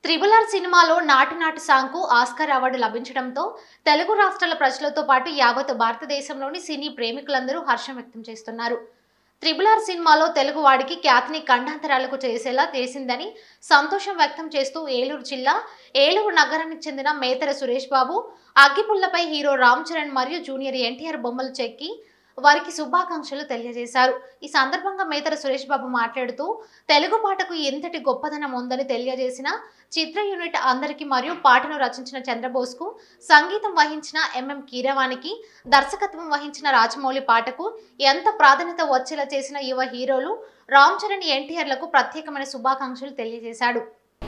triple R సినిమాలో నాటు నాటు సాంగ్కు Oscar award లభించడంతో తెలుగు రాష్ట్రాల ప్రజలతో పాటు యావత్ భారతదేశంలోని సినీ ప్రేమికులందరూ హర్షం వ్యక్తం చేస్తున్నారు త్రిబుల్ ఆర్ సినిమాలో తెలుగు వాడికి ఖ్యాతిని ఖండాంతరాలకు చేసేలా చేసిందని సంతోషం వ్యక్తం చేస్తూ ఏలూరు జిల్లా ఏలూరు నగరానికి చెందిన మేతర సురేష్ బాబు అగ్గిపుల్లపై హీరో రామ్ చరణ్ మరియు జూనియర్ ఎన్టీఆర్ బొమ్మలు చెక్కి వారికి శుభాకాంక్షలు తెలియజేశారు ఈ సందర్భంగా మేతర సురేష్ బాబు మాట్లాడుతూ తెలుగు పాటకు ఎంతటి గొప్పదనం ఉందని తెలియజేసిన చిత్ర యూనిట్ అందరికీ మరియు పాటను రచించిన చంద్రబోస్కు సంగీతం వహించిన ఎంఎం కీరవానికి దర్శకత్వం వహించిన రాజమౌళి పాటకు ఎంత ప్రాధాన్యత వచ్చేలా చేసిన యువ హీరోలు రామ్ చరణ్ ఎన్టీఆర్లకు ప్రత్యేకమైన శుభాకాంక్షలు తెలియజేశాడు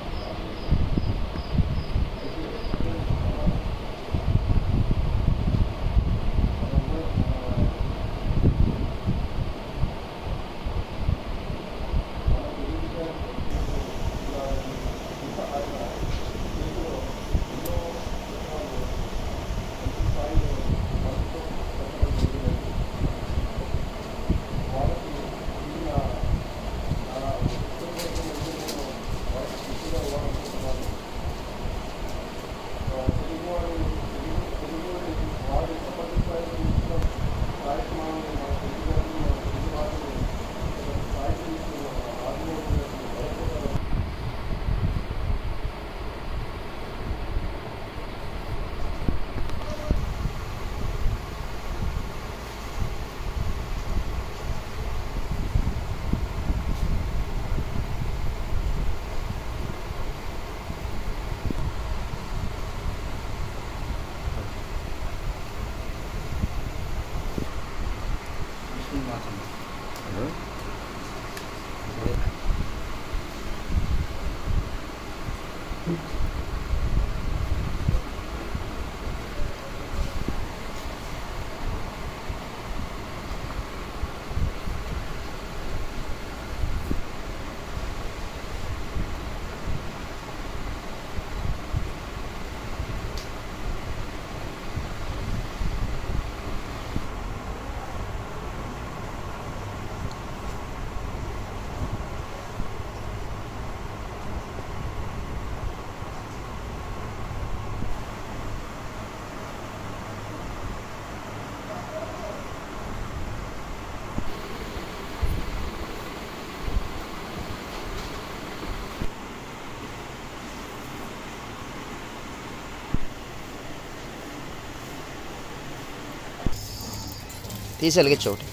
తీసి వెలిగించు ఒకటి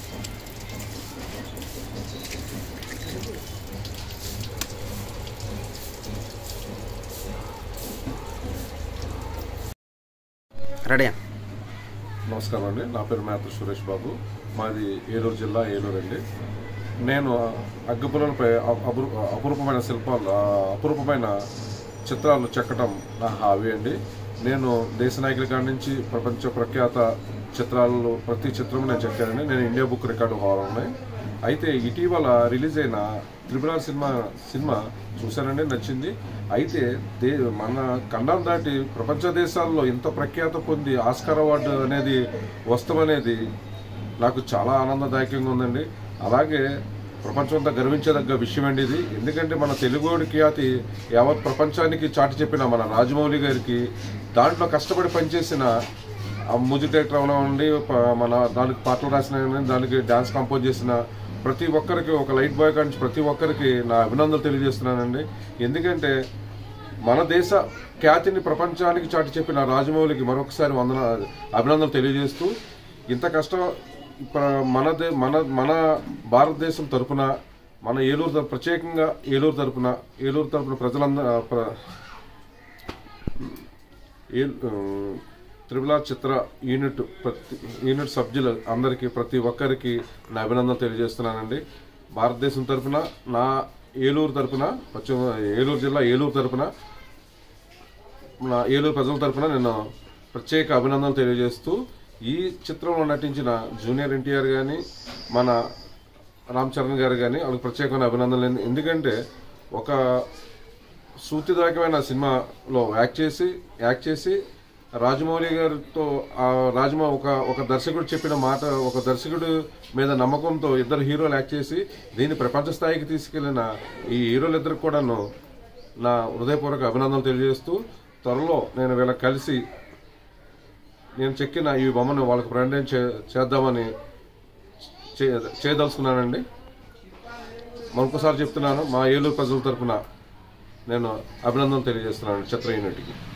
రెడీ నమస్కారం అండి నా పేరు మేత సురేష్ బాబు మాది ఏలూరు జిల్లా ఏలూరు అండి నేను అగ్గిపుల్లలపై అ- అపురూ- అపురూపమైన శిల్పాలు ఆ, అపురూపమైన చిత్రాలు చెక్కడం నా హాబీ అండి నేను దేశ నాయకుల కాడి నుంచి ప్రపంచ ప్రఖ్యాత చిత్రాలు ప్రతి చిత్రం నేను చెక్కానండి నేను ఇండియా బుక్ రికార్డు హాల్ ఉన్నాయి అయితే ఇటీవల రిలీజ్ అయిన త్రిపుర సినిమా సినిమా చూశానండి నచ్చింది అయితే దే మన ఖండం దాటి ప్రపంచ దేశాల్లో ఇంత ప్రఖ్యాత పొంది ఆస్కార్ అవార్డు అనేది వస్తామనేది నాకు చాలా ఆనందదాయకంగా ఉందండి అలాగే ప్రపంచమంతా గర్వించదగ్గ విషయం అండి ఇది ఎందుకంటే మన తెలుగుడి ఖ్యాతి యావత్ ప్రపంచానికి చాటి చెప్పిన మన రాజమౌళి గారికి దాంట్లో కష్టపడి పనిచేసిన ఆ మ్యూజిక్ డైరెక్టర్ అవనివ్వండి ప- మన దానికి పాటలు రాసిన కానివ్వండి, దానికి డ్యాన్స్ కంపోజ్ చేసిన ప్రతి ఒక్కరికి ఒక లైట్ బాయ్ కానీ ప్రతి ఒక్కరికి నా అభినందనలు తెలియజేస్తున్నానండి ఎందుకంటే మన దేశ ఖ్యాతిని ప్రపంచానికి చాటి చెప్పిన రాజమౌళికి మరొకసారి వందన అభినందనలు తెలియజేస్తూ ఇంత కష్టం ప్ర- మన దే మన మన భారతదేశం తరపున మన ఏలూరు తరపు- ప్రత్యేకంగా ఏలూరు తరపున ఏలూరు తరపున ప్రజలందరూ ప్ర- ఏ- ఆ, త్రిపుల చిత్ర యూనిట్ ప్రతి యూనిట్ సభ్యులు అందరికీ ప్రతి ఒక్కరికి నా అభినందనలు తెలియజేస్తున్నానండి భారతదేశం తరపున నా ఏలూరు తరపున పశ్చిమ ఏలూరు జిల్లా ఏలూరు తరపున నా ఏలూరు ప్రజల తరపున నేను ప్రత్యేక అభినందనలు తెలియజేస్తూ ఈ చిత్రంలో నటించిన జూనియర్ ఎన్టీఆర్ కానీ మన రామ్ చరణ్ గారు కానీ వాళ్ళకి ప్రత్యేకమైన అభినందనలు ఎందు- ఎందుకంటే ఒక సూతిదాయకమైన సినిమాలో యాక్ట్ చేసి యాక్ట్ చేసి రాజమౌళి గారితో ఆ రాజమౌ ఒక ఒక దర్శకుడు చెప్పిన మాట ఒక దర్శకుడు మీద నమ్మకంతో ఇద్దరు హీరోలు యాక్ట్ చేసి దీన్ని ప్రపంచ స్థాయికి తీసుకెళ్లిన ఈ హీరోలు ఇద్దరికి కూడాను నా హృదయపూర్వక అభినందనలు తెలియజేస్తూ త్వరలో నేను వీళ్ళకి కలిసి నేను చెక్కిన ఈ బొమ్మను వాళ్ళకి ప్రజెంట్ చే చేద్దామని చే- చేయదలుచుకున్నానండి మరొకసారి చెప్తున్నాను మా ఏలూరు ప్రజల తరపున నేను అభినందనలు తెలియజేస్తున్నాను చిత్ర యూనిట్కి